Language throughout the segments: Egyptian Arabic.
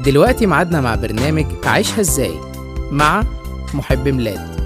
دلوقتي ميعادنا مع برنامج عيشها ازاي مع محب ميلاد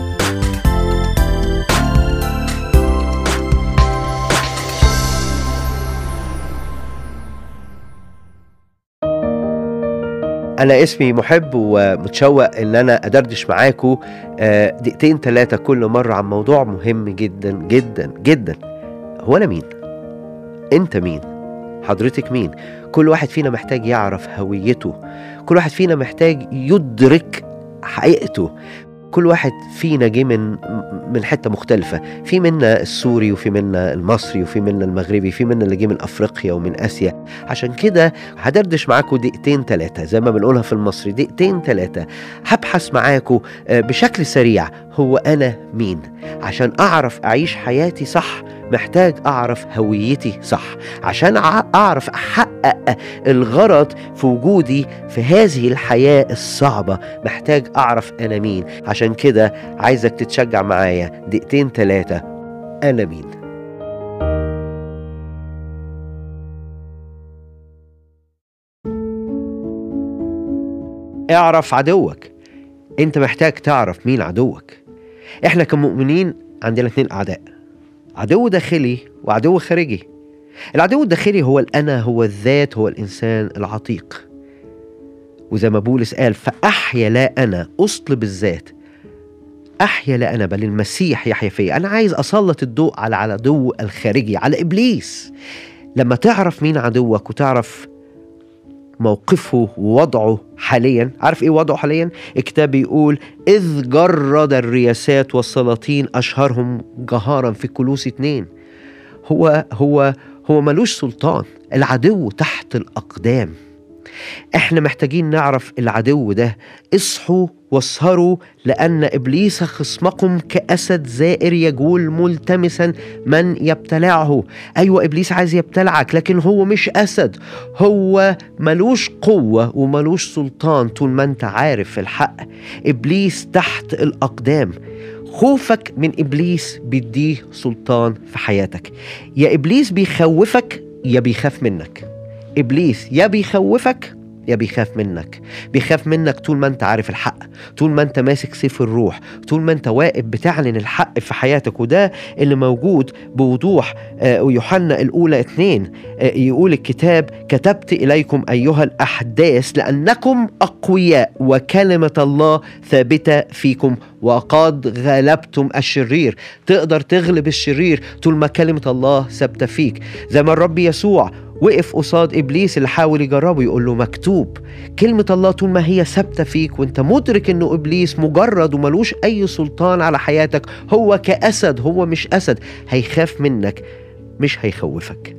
أنا اسمي محب ومتشوق إن أنا أدردش معاكم آه، دقيقتين ثلاثة كل مرة عن موضوع مهم جدا جدا جدا هو أنا مين؟ أنت مين؟ حضرتك مين؟ كل واحد فينا محتاج يعرف هويته كل واحد فينا محتاج يدرك حقيقته كل واحد فينا جه من من حته مختلفه في منا السوري وفي منا المصري وفي منا المغربي في منا اللي جه من افريقيا ومن اسيا عشان كده هدردش معاكم دقيقتين ثلاثه زي ما بنقولها في المصري دقيقتين ثلاثه هبحث معاكم آه، بشكل سريع هو انا مين عشان اعرف اعيش حياتي صح محتاج اعرف هويتي صح عشان أع- اعرف احقق الغرض في وجودي في هذه الحياه الصعبه محتاج اعرف انا مين عشان كده عايزك تتشجع معايا دقيقتين ثلاثه انا مين اعرف عدوك انت محتاج تعرف مين عدوك احنا كمؤمنين عندنا اتنين اعداء عدو داخلي وعدو خارجي العدو الداخلي هو الانا هو الذات هو الانسان العتيق وزي ما بولس قال فاحيا لا انا اصلب الذات احيا لا انا بل المسيح يحيا فيا انا عايز اسلط الضوء على العدو الخارجي على ابليس لما تعرف مين عدوك وتعرف موقفه ووضعه حاليا عارف ايه وضعه حاليا الكتاب بيقول اذ جرد الرياسات والسلاطين اشهرهم جهارا في كلوس اتنين هو هو هو ملوش سلطان العدو تحت الاقدام احنا محتاجين نعرف العدو ده اصحوا واسهروا لان ابليس خصمكم كاسد زائر يجول ملتمسا من يبتلعه ايوه ابليس عايز يبتلعك لكن هو مش اسد هو ملوش قوه وملوش سلطان طول ما انت عارف الحق ابليس تحت الاقدام خوفك من ابليس بيديه سلطان في حياتك يا ابليس بيخوفك يا بيخاف منك ابليس يا بيخوفك يا بيخاف منك بيخاف منك طول ما انت عارف الحق طول ما انت ماسك سيف الروح طول ما انت واقف بتعلن الحق في حياتك وده اللي موجود بوضوح آه، ويوحنا الاولى اتنين آه، يقول الكتاب كتبت اليكم ايها الاحداث لانكم اقوياء وكلمه الله ثابته فيكم وقد غلبتم الشرير تقدر تغلب الشرير طول ما كلمه الله ثابته فيك زي ما الرب يسوع وقف قصاد ابليس اللي حاول يجربه يقول له مكتوب كلمه الله طول ما هي ثابته فيك وانت مدرك انه ابليس مجرد وملوش اي سلطان على حياتك هو كاسد هو مش اسد هيخاف منك مش هيخوفك